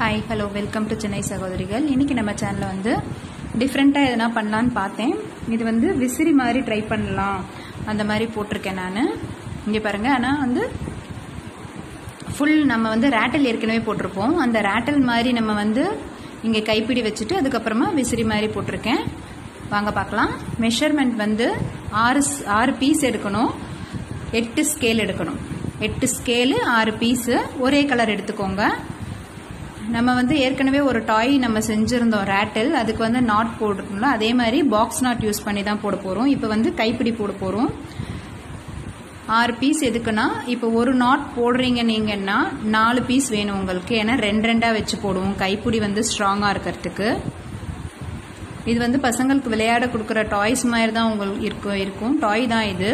hi hello welcome to Chennai சகோதரிகள் இன்னைக்கு நம்ம சேனலில் வந்து டிஃப்ரெண்ட்டாக எதனா பண்ணலான்னு பார்த்தேன் இது வந்து விசிறி மாதிரி ட்ரை பண்ணலாம் அந்த மாதிரி போட்டிருக்கேன் நான் இங்கே பாருங்கள் ஆனால் வந்து ஃபுல் நம்ம வந்து ரேட்டல் ஏற்கனவே போட்டிருப்போம் அந்த ரேட்டல் மாதிரி நம்ம வந்து இங்கே கைப்பிடி வச்சுட்டு அதுக்கப்புறமா விசிறி மாதிரி போட்டிருக்கேன் வாங்க பார்க்கலாம் மெஷர்மெண்ட் வந்து ஆறு ஸ்- ஆறு பீஸ் எடுக்கணும் எட்டு ஸ்கேல் எடுக்கணும் எட்டு ஸ்கேலு ஆறு பீஸு ஒரே கலர் எடுத்துக்கோங்க நம்ம வந்து ஏற்கனவே ஒரு டாய் நம்ம செஞ்சுருந்தோம் ரேட்டில் அதுக்கு வந்து நாட் போட்டுருக்கோம்ல அதே மாதிரி பாக்ஸ் நாட் யூஸ் பண்ணி தான் போட போகிறோம் இப்போ வந்து கைப்பிடி போட போகிறோம் ஆறு பீஸ் எதுக்குன்னா இப்போ ஒரு நாட் போடுறீங்க நீங்கன்னா நாலு பீஸ் வேணும் உங்களுக்கு ஏன்னா ரெண்டு ரெண்டாக வச்சு போடுவோம் கைப்பிடி வந்து ஸ்ட்ராங்காக இருக்கிறதுக்கு இது வந்து பசங்களுக்கு விளையாட கொடுக்குற டாய்ஸ் மாதிரி தான் உங்களுக்கு இருக்கும் இருக்கும் டாய் தான் இது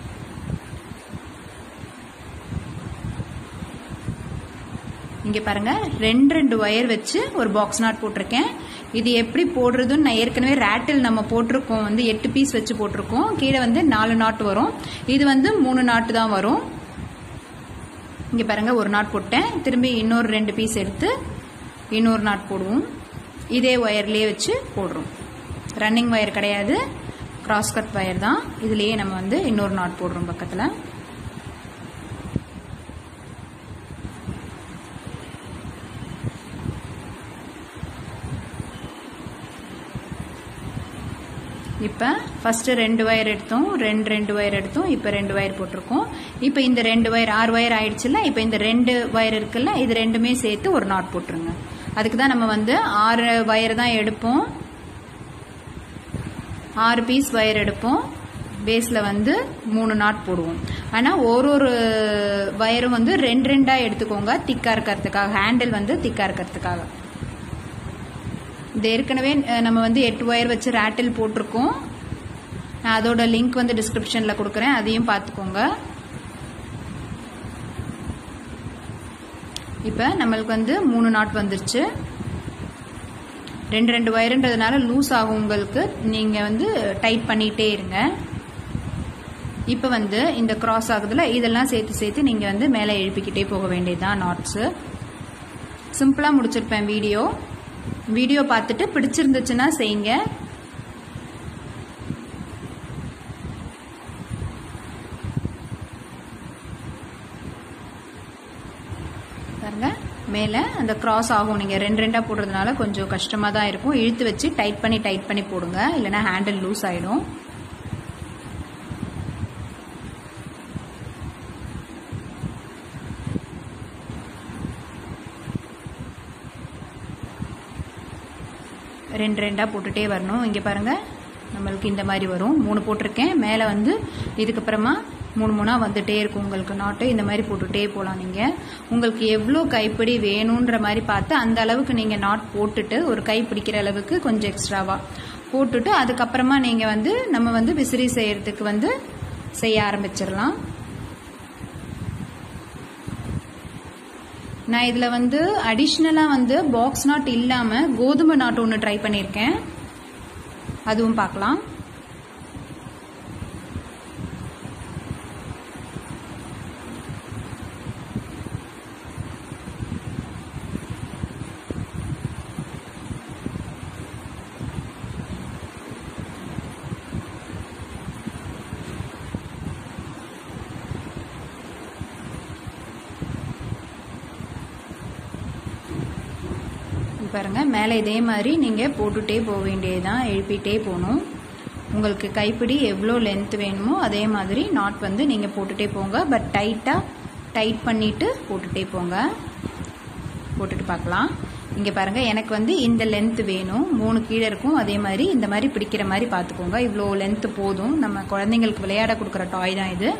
இங்க பாருங்க ரெண்டு ரெண்டு ஒயர் வச்சு ஒரு பாக்ஸ் நாட் போட்டிருக்கேன் இது எப்படி போடுறதுன்னு நான் ஏற்கனவே ரேட்டில் நம்ம போட்டிருக்கோம் வந்து எட்டு பீஸ் வச்சு போட்டிருக்கோம் கீழே வந்து நாலு நாட் வரும் இது வந்து மூணு நாட்டு தான் வரும் இங்க பாருங்க ஒரு நாட் போட்டேன் திரும்பி இன்னொரு ரெண்டு பீஸ் எடுத்து இன்னொரு நாட் போடுவோம் இதே ஒயர்லயே வச்சு போடுறோம் ரன்னிங் ஒயர் கிடையாது கிராஸ் கட் ஒயர் தான் இதுலயே நம்ம வந்து இன்னொரு நாட் போடுறோம் பக்கத்துல இப்போ ஃபஸ்ட்டு ரெண்டு ஒயர் எடுத்தோம் ரெண்டு ரெண்டு ஒயர் எடுத்தோம் இப்போ ரெண்டு ஒயர் போட்டிருக்கோம் இப்போ இந்த ரெண்டு ஒயர் ஆறு ஒயர் ஆயிடுச்சுல்ல இப்போ இந்த ரெண்டு ஒயர் இருக்குல்ல இது ரெண்டுமே சேர்த்து ஒரு நாட் போட்டுருங்க அதுக்கு தான் நம்ம வந்து ஆறு ஒயர் தான் எடுப்போம் ஆறு பீஸ் ஒயர் எடுப்போம் பேஸில் வந்து மூணு நாட் போடுவோம் ஆனால் ஒரு ஒரு ஒயரும் வந்து ரெண்டு ரெண்டாக எடுத்துக்கோங்க திக்காக இருக்கிறதுக்காக ஹேண்டில் வந்து திக்காக இருக்கிறதுக்காக இது ஏற்கனவே அஹ், நம்ம வந்து எட்டு ஒயர் வச்சு ரேட்டில் போட்டிருக்கோம் நான் அதோட லிங்க் வந்து டிஸ்கிரிப்ஷனில் கொடுக்குறேன் அதையும் பார்த்துக்கோங்க இப்போ நம்மளுக்கு வந்து மூணு நாட் வந்துருச்சு ரெண்டு ரெண்டு ஒயருன்றதுனால லூஸ் ஆகும் உங்களுக்கு நீங்கள் வந்து டைட் பண்ணிகிட்டே இருங்க இப்போ வந்து இந்த கிராஸ் ஆகுதுல இதெல்லாம் சேர்த்து சேர்த்து நீங்கள் வந்து மேலே எழுப்பிக்கிட்டே போக வேண்டியதுதான் நாட்ஸு சிம்பிளாக முடிச்சிருப்பேன் வீடியோ வீடியோ பார்த்துட்டு பிடிச்சிருந்துச்சுன்னா செய்யுங்க பாருங்க மேலே அந்த கிராஸ் ஆகும் நீங்கள் ரெண்டு ரெண்டாக போடுறதுனால கொஞ்சம் கஷ்டமாக தான் இருக்கும் இழுத்து வச்சு டைட் பண்ணி டைட் பண்ணி போடுங்க இல்லைன்னா ஹேண்டில் லூஸ் ஆகிடும் ரெண்டு ரெண்டாக போட்டுட்டே வரணும் இங்கே பாருங்கள் நம்மளுக்கு இந்த மாதிரி வரும் மூணு போட்டிருக்கேன் மேலே வந்து இதுக்கப்புறமா மூணு மூணாக வந்துட்டே இருக்கும் உங்களுக்கு நாட்டு இந்த மாதிரி போட்டுட்டே போகலாம் நீங்கள் உங்களுக்கு எவ்வளோ கைப்பிடி வேணுன்ற மாதிரி பார்த்து அந்த அளவுக்கு நீங்கள் நாட் போட்டுட்டு ஒரு கை பிடிக்கிற அளவுக்கு கொஞ்சம் எக்ஸ்ட்ராவாக போட்டுட்டு அதுக்கப்புறமா நீங்கள் வந்து நம்ம வந்து விசிறி செய்யறதுக்கு வந்து செய்ய ஆரம்பிச்சிடலாம் நான் இதில் வந்து அடிஷ்னலாக வந்து பாக்ஸ் நாட் இல்லாமல் கோதுமை நாட் ஒன்று ட்ரை பண்ணியிருக்கேன் அதுவும் பார்க்கலாம் பாருங்க மேலே இதே மாதிரி நீங்கள் போட்டுட்டே போக வேண்டியதுதான் எழுப்பிட்டே போகணும் உங்களுக்கு கைப்பிடி எவ்வளோ லென்த் வேணுமோ அதே மாதிரி நாட் வந்து நீங்கள் போட்டுட்டே போங்க பட் டைட்டாக டைட் பண்ணிட்டு போட்டுட்டே போங்க போட்டுட்டு பார்க்கலாம் இங்கே பாருங்க எனக்கு வந்து இந்த லென்த் வேணும் மூணு கீழே இருக்கும் அதே மாதிரி இந்த மாதிரி பிடிக்கிற மாதிரி பார்த்துக்கோங்க இவ்வளோ லென்த் போதும் நம்ம குழந்தைங்களுக்கு விளையாட கொடுக்குற டாய் தான் இது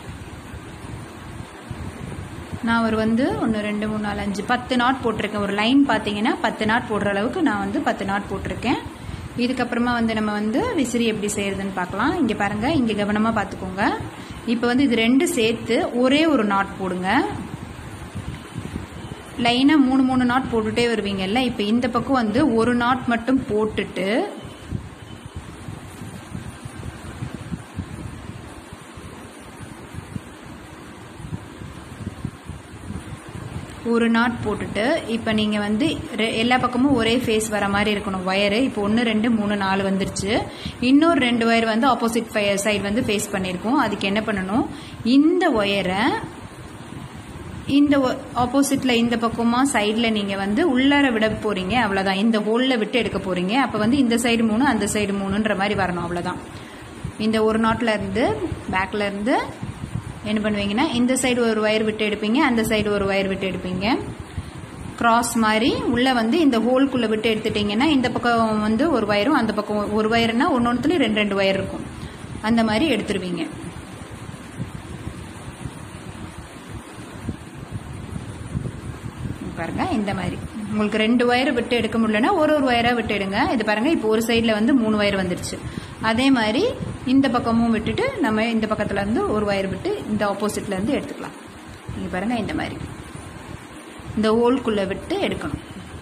நான் ஒரு வந்து ஒன்று ரெண்டு மூணு நாலு அஞ்சு பத்து நாட் போட்டிருக்கேன் ஒரு லைன் பார்த்தீங்கன்னா பத்து நாட் போடுற அளவுக்கு நான் வந்து பத்து நாட் போட்டிருக்கேன் இதுக்கப்புறமா வந்து நம்ம வந்து விசிறி எப்படி செய்யறதுன்னு பார்க்கலாம் இங்கே பாருங்க இங்கே கவனமாக பார்த்துக்கோங்க இப்போ வந்து இது ரெண்டு சேர்த்து ஒரே ஒரு நாட் போடுங்க லைனாக மூணு மூணு நாட் போட்டுட்டே வருவீங்கல்ல இப்போ இந்த பக்கம் வந்து ஒரு நாட் மட்டும் போட்டுட்டு ஒரு நாட் போட்டுட்டு இப்போ நீங்கள் வந்து ரெ- எல்லா பக்கமும் ஒரே ஃபேஸ் வர மாதிரி இருக்கணும் ஒயரு இப்போ ஒன்று ரெண்டு மூணு நாலு வந்துருச்சு இன்னொரு ரெண்டு ஒயர் வந்து ஆப்போசிட் சைடு வந்து ஃபேஸ் பண்ணியிருக்கோம் அதுக்கு என்ன பண்ணணும் இந்த ஒயரை இந்த ஆப்போசிட்ல இந்த பக்கமா சைடுல நீங்க வந்து உள்ளார விட போறீங்க அவ்வளவுதான் இந்த ஹோல்ல விட்டு எடுக்க போறீங்க அப்ப வந்து இந்த சைடு மூணு அந்த சைடு மூணுன்ற மாதிரி வரணும் அவ்வளவுதான் இந்த ஒரு நாட்ல இருந்து பேக்ல இருந்து என்ன பண்ணுவீங்கன்னா இந்த சைடு ஒரு ஒயர் விட்டு எடுப்பீங்க அந்த சைடு ஒரு ஒயர் விட்டு எடுப்பீங்க கிராஸ் மாதிரி உள்ள வந்து இந்த ஹோல்குள்ள விட்டு எடுத்துட்டீங்கன்னா இந்த பக்கம் வந்து ஒரு ஒயரும் அந்த பக்கம் ஒரு ஒயர்னா ஒன்னொன்னுலயும் ரெண்டு ரெண்டு ஒயர் இருக்கும் அந்த மாதிரி எடுத்துருவீங்க பாருங்க இந்த மாதிரி உங்களுக்கு ரெண்டு ஒயர் விட்டு எடுக்க முடியலன்னா ஒரு ஒரு ஒயரா விட்டு எடுங்க இது பாருங்க இப்போ ஒரு சைடுல வந்து மூணு ஒயர் வந்துருச்சு அதே மாதிரி இந்த பக்கமும் விட்டுட்டு நம்ம இந்த பக்கத்துல இருந்து ஒரு ஒயர் விட்டு இந்த ஆப்போசிட்ல இருந்து எடுத்துக்கலாம் நீங்க பாருங்க இந்த மாதிரி இந்த ஹோல்குள்ள விட்டு எடுக்கணும்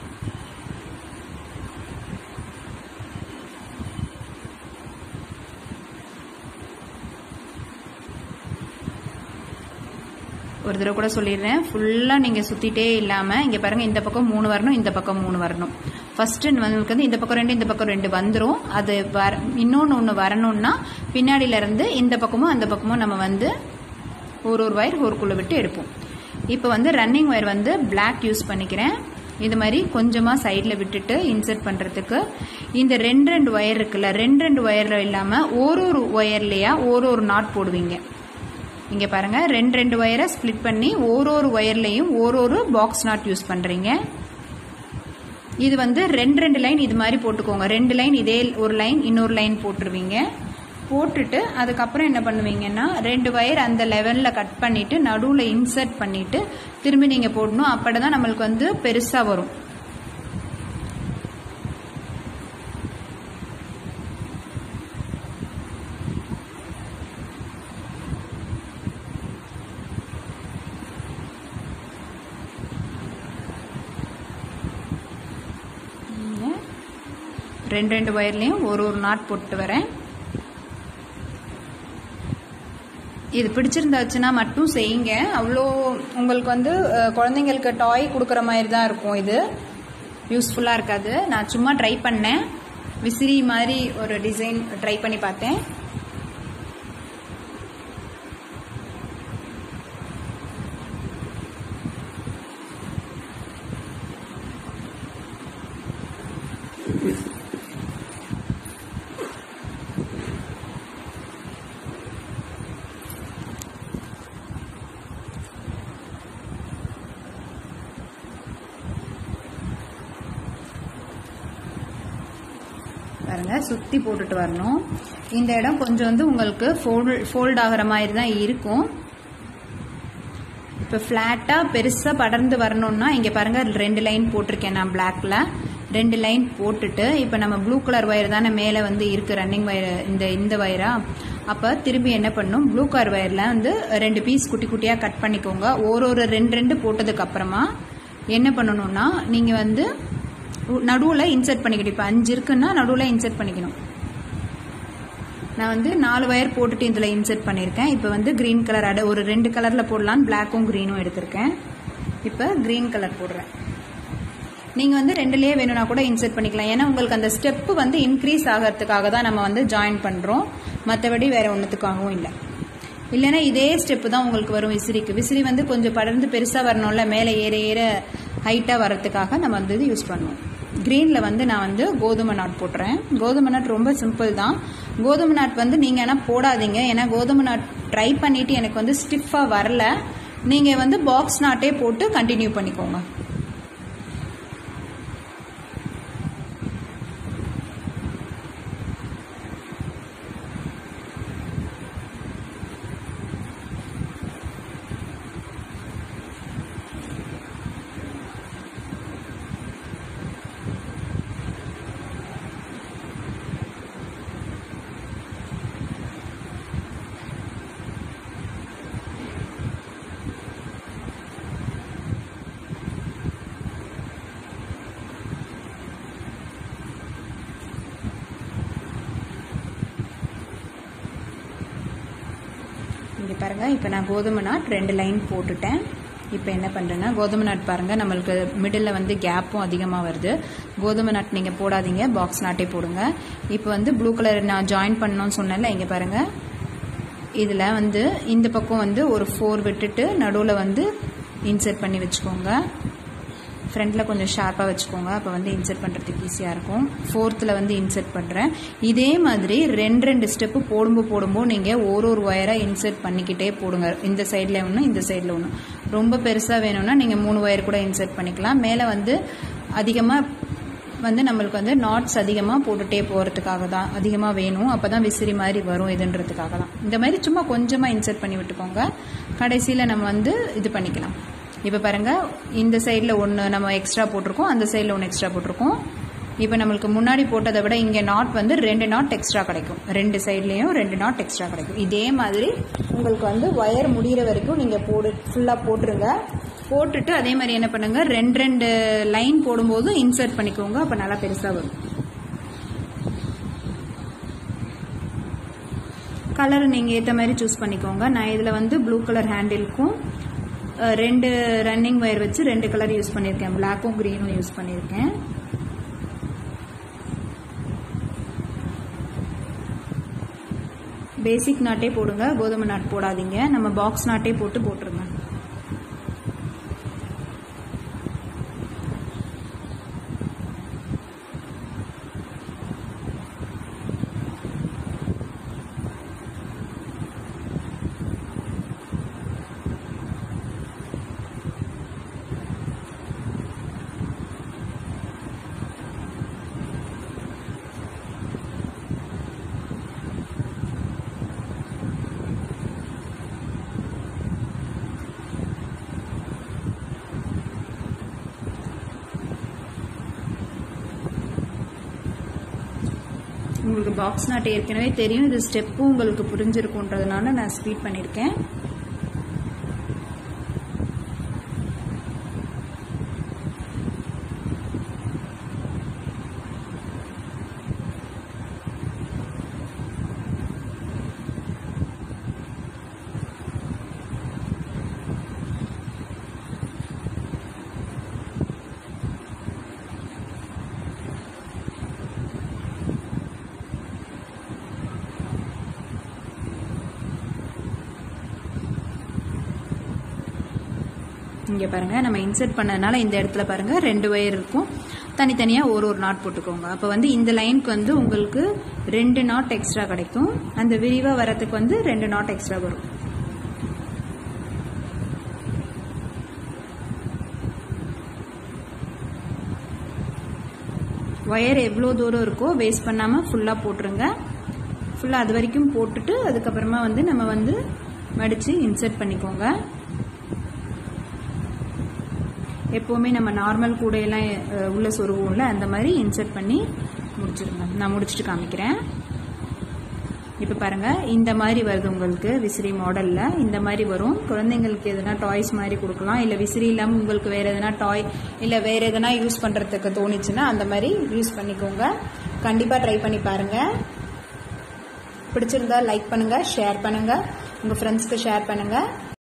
ஒரு தடவை கூட சொல்லிடுறேன் ஃபுல்லாக நீங்கள் சுற்றிட்டே இல்லாமல் இங்கே பாருங்கள் இந்த பக்கம் மூணு வரணும் இந்த பக்கம் மூணு வரணும் ஃபஸ்ட்டு நம்மளுக்கு வந்து இந்த பக்கம் ரெண்டு இந்த பக்கம் ரெண்டு வந்துடும் அது வர இன்னொன்று ஒன்று வரணும்னா பின்னாடியில இருந்து இந்த பக்கமும் அந்த பக்கமும் நம்ம வந்து ஒரு ஒரு ஒயர் ஒருக்குள்ளே விட்டு எடுப்போம் இப்போ வந்து ரன்னிங் ஒயர் வந்து பிளாக் யூஸ் பண்ணிக்கிறேன் இது மாதிரி கொஞ்சமாக சைடில் விட்டுட்டு இன்சர்ட் பண்ணுறதுக்கு இந்த ரெண்டு ரெண்டு ஒயர் இருக்குல்ல ரெண்டு ரெண்டு ஒயரில் இல்லாமல் ஒரு ஒரு ஒயர்லையா ஒரு ஒரு நாட் போடுவீங்க இங்க பாருங்க ரெண்டு ரெண்டு ஒயரை ஸ்ப்ளிட் பண்ணி ஒரு ஒரு ஒயர்லையும் ஒரு ஒரு பாக்ஸ் நாட் யூஸ் பண்றீங்க இது வந்து ரெண்டு ரெண்டு லைன் இது மாதிரி போட்டுக்கோங்க ரெண்டு லைன் இதே ஒரு லைன் இன்னொரு லைன் போட்டுருவீங்க போட்டுட்டு அதுக்கப்புறம் என்ன பண்ணுவீங்கன்னா ரெண்டு ஒயர் அந்த லெவல்ல கட் பண்ணிட்டு நடுவுல இன்சர்ட் பண்ணிட்டு திரும்பி நீங்க போடணும் அப்பதான் நம்மளுக்கு வந்து பெருசா வரும் இங்க ரெண்டு ரெண்டு ஒயர்லையும் ஒரு ஒரு நாட் போட்டு வரேன் இது பிடிச்சிருந்தாச்சுன்னா மட்டும் செய்யுங்க அவ்வளோ உங்களுக்கு வந்து அஹ், குழந்தைங்களுக்கு டாய் கொடுக்குற மாதிரி தான் இருக்கும் இது யூஸ்ஃபுல்லாக இருக்காது நான் சும்மா ட்ரை பண்ணேன் விசிறி மாதிரி ஒரு டிசைன் ட்ரை பண்ணி பார்த்தேன் பாருங்க சுத்தி போட்டுட்டு வரணும் இந்த இடம் கொஞ்சம் வந்து உங்களுக்கு ஃபோல்ட் ஃபோல்ட் ஆகிற மாதிரி தான் இருக்கும் இப்போ ஃப்ளாட்டாக பெருசாக படர்ந்து வரணும்னா இங்கே பாருங்க ரெண்டு லைன் போட்டிருக்கேன் நான் பிளாக்ல ரெண்டு லைன் போட்டுட்டு இப்போ நம்ம ப்ளூ கலர் ஒயர் தானே மேலே வந்து இருக்கு ரன்னிங் ஒயர் இந்த இந்த ஒயரா அப்போ திரும்பி என்ன பண்ணும் ப்ளூ கலர் ஒயரில் வந்து ரெண்டு பீஸ் குட்டி குட்டியாக கட் பண்ணிக்கோங்க ஒரு ஒரு ரெண்டு ரெண்டு போட்டதுக்கு அப்புறமா என்ன பண்ணணும்னா நீங்கள் வந்து நடுவில் இன்சர்ட் பண்ணிக்கணும் இப்போ அஞ்சு இருக்குன்னா நடுவில் இன்சர்ட் பண்ணிக்கணும் நான் வந்து நாலு ஒயர் போட்டுட்டு இதில் இன்சர்ட் பண்ணியிருக்கேன் இப்போ வந்து க்ரீன் கலர் அட ஒரு ரெண்டு கலரில் போடலான்னு பிளாக்கும் க்ரீனும் எடுத்திருக்கேன் இப்போ க்ரீன் கலர் போடுறேன் நீங்கள் வந்து ரெண்டுலேயே வேணும்னா கூட இன்சர்ட் பண்ணிக்கலாம் ஏன்னா உங்களுக்கு அந்த ஸ்டெப்பு வந்து இன்க்ரீஸ் ஆகிறதுக்காக தான் நம்ம வந்து ஜாயின் பண்ணுறோம் மற்றபடி வேற ஒன்றுத்துக்காகவும் இல்லை இல்லைன்னா இதே ஸ்டெப்பு தான் உங்களுக்கு வரும் விசிறிக்கு விசிறி வந்து கொஞ்சம் படர்ந்து பெருசாக வரணும்ல மேலே ஏற ஏற ஹைட்டாக வர்றதுக்காக நம்ம வந்து இது யூஸ் பண்ணுவோம் க்ரீனில் வந்து நான் வந்து கோதுமை நாட் போட்டுறேன் கோதுமை நாட் ரொம்ப சிம்பிள் தான் கோதுமை நாட் வந்து நீங்கள் ஆனால் போடாதீங்க ஏன்னா கோதுமை நாட் ட்ரை பண்ணிட்டு எனக்கு வந்து ஸ்டிஃபாக வரல நீங்கள் வந்து பாக்ஸ் நாட்டே போட்டு கண்டினியூ பண்ணிக்கோங்க இங்கே பாருங்க இப்போ நான் கோதுமை நாட் ரெண்டு லைன் போட்டுட்டேன் இப்போ என்ன பண்ணுறேன்னா கோதுமை நட் பாருங்கள் நம்மளுக்கு மிடில் வந்து கேப்பும் அதிகமாக வருது கோதுமை நட் நீங்கள் போடாதீங்க பாக்ஸ் நாட்டே போடுங்க இப்போ வந்து ப்ளூ கலர் நான் ஜாயின் பண்ணணும்னு சொன்னேன்ல இங்கே பாருங்கள் இதில் வந்து இந்த பக்கம் வந்து ஒரு ஃபோர் விட்டுட்டு நடுவில் வந்து இன்சர்ட் பண்ணி வச்சுக்கோங்க ஃப்ரண்ட்டில் கொஞ்சம் ஷார்ப்பாக வச்சுக்கோங்க அப்போ வந்து இன்சர்ட் பண்ணுறதுக்கு ஈஸியாக இருக்கும் ஃபோர்த்தில் வந்து இன்சர்ட் பண்ணுறேன் இதே மாதிரி ரெண்டு ரெண்டு ஸ்டெப்பு போடும்போது போடும்போது நீங்கள் ஒரு ஒரு ஒயராக இன்சர்ட் பண்ணிக்கிட்டே போடுங்க இந்த சைடில் ஒன்று இந்த சைடில் ஒன்று ரொம்ப பெருசாக வேணும்னா நீங்கள் மூணு ஒயர் கூட இன்சர்ட் பண்ணிக்கலாம் மேலே வந்து அதிகமாக வந்து நம்மளுக்கு வந்து நாட்ஸ் அதிகமாக போட்டுகிட்டே போகிறதுக்காக தான் அதிகமாக வேணும் அப்போ தான் விசிறி மாதிரி வரும் இதுன்றதுக்காக தான் இந்த மாதிரி சும்மா கொஞ்சமாக இன்சர்ட் பண்ணி விட்டுக்கோங்க கடைசியில் நம்ம வந்து இது பண்ணிக்கலாம் இப்போ பாருங்கள் இந்த சைடில் ஒன்று நம்ம எக்ஸ்ட்ரா போட்டிருக்கோம் அந்த சைடில் ஒன்று எக்ஸ்ட்ரா போட்டிருக்கோம் இப்போ நம்மளுக்கு முன்னாடி போட்டதை விட இங்கே நாட் வந்து ரெண்டு நாட் எக்ஸ்ட்ரா கிடைக்கும் ரெண்டு சைட்லேயும் ரெண்டு நாட் எக்ஸ்ட்ரா கிடைக்கும் இதே மாதிரி உங்களுக்கு வந்து ஒயர் முடிகிற வரைக்கும் நீங்கள் போடு ஃபுல்லாக போட்டுருங்க போட்டுட்டு அதே மாதிரி என்ன பண்ணுங்க ரெண்டு ரெண்டு லைன் போடும்போது இன்சர்ட் பண்ணிக்கோங்க அப்போ நல்லா பெருசாக வரும் கலர் நீங்கள் ஏற்ற மாதிரி சூஸ் பண்ணிக்கோங்க நான் இதில் வந்து ப்ளூ கலர் ஹேண்டிலுக்கும் ரெண்டு ரன்னிங் ஒயர் வச்சு ரெண்டு கலர் யூஸ் பண்ணியிருக்கேன் பிளாக்கும் க்ரீனும் யூஸ் பண்ணியிருக்கேன் பேசிக் நாட்டே போடுங்க கோதுமை நாட் போடாதீங்க நம்ம பாக்ஸ் நாட்டே போட்டு போட்டுருங்க உங்களுக்கு பாக்ஸ் நாட் ஏற்கனவே தெரியும் இது ஸ்டெப்பும் உங்களுக்கு புரிஞ்சிருக்குன்றதுனால நான் ஸ்பீட் பண்ணியிருக்கேன் இங்கே பாருங்கள் நம்ம இன்சர்ட் பண்ணதுனால இந்த இடத்துல பாருங்கள் ரெண்டு ஒயர் இருக்கும் தனித்தனியாக ஒரு ஒரு நாட் போட்டுக்கோங்க அப்போ வந்து இந்த லைனுக்கு வந்து உங்களுக்கு ரெண்டு நாட் எக்ஸ்ட்ரா கிடைக்கும் அந்த விரிவாக வரத்துக்கு வந்து ரெண்டு நாட் எக்ஸ்ட்ரா வரும் ஒயர் எவ்வளோ தூரம் இருக்கோ வேஸ்ட் பண்ணாமல் ஃபுல்லாக போட்டுருங்க ஃபுல்லாக அது வரைக்கும் போட்டுட்டு அதுக்கப்புறமா வந்து நம்ம வந்து மடித்து இன்சர்ட் பண்ணிக்கோங்க எப்போவுமே நம்ம நார்மல் கூடையெல்லாம் அஹ், உள்ள சொருவோம்ல அந்த மாதிரி இன்சர்ட் பண்ணி முடிச்சிருங்க நான் முடிச்சுட்டு காமிக்கிறேன் இப்போ பாருங்க இந்த மாதிரி வருது உங்களுக்கு விசிறி மாடலில் இந்த மாதிரி வரும் குழந்தைங்களுக்கு எதனா டாய்ஸ் மாதிரி கொடுக்கலாம் இல்லை விசிறி இல்லாமல் உங்களுக்கு வேறு எதனா டாய் இல்லை வேறு எதனா யூஸ் பண்ணுறதுக்கு தோணுச்சுன்னா அந்த மாதிரி யூஸ் பண்ணிக்கோங்க கண்டிப்பாக ட்ரை பண்ணி பாருங்கள் பிடிச்சிருந்தா லைக் பண்ணுங்கள் ஷேர் பண்ணுங்கள் உங்கள் ஃப்ரெண்ட்ஸ்க்கு ஷேர் பண்ணுங்கள்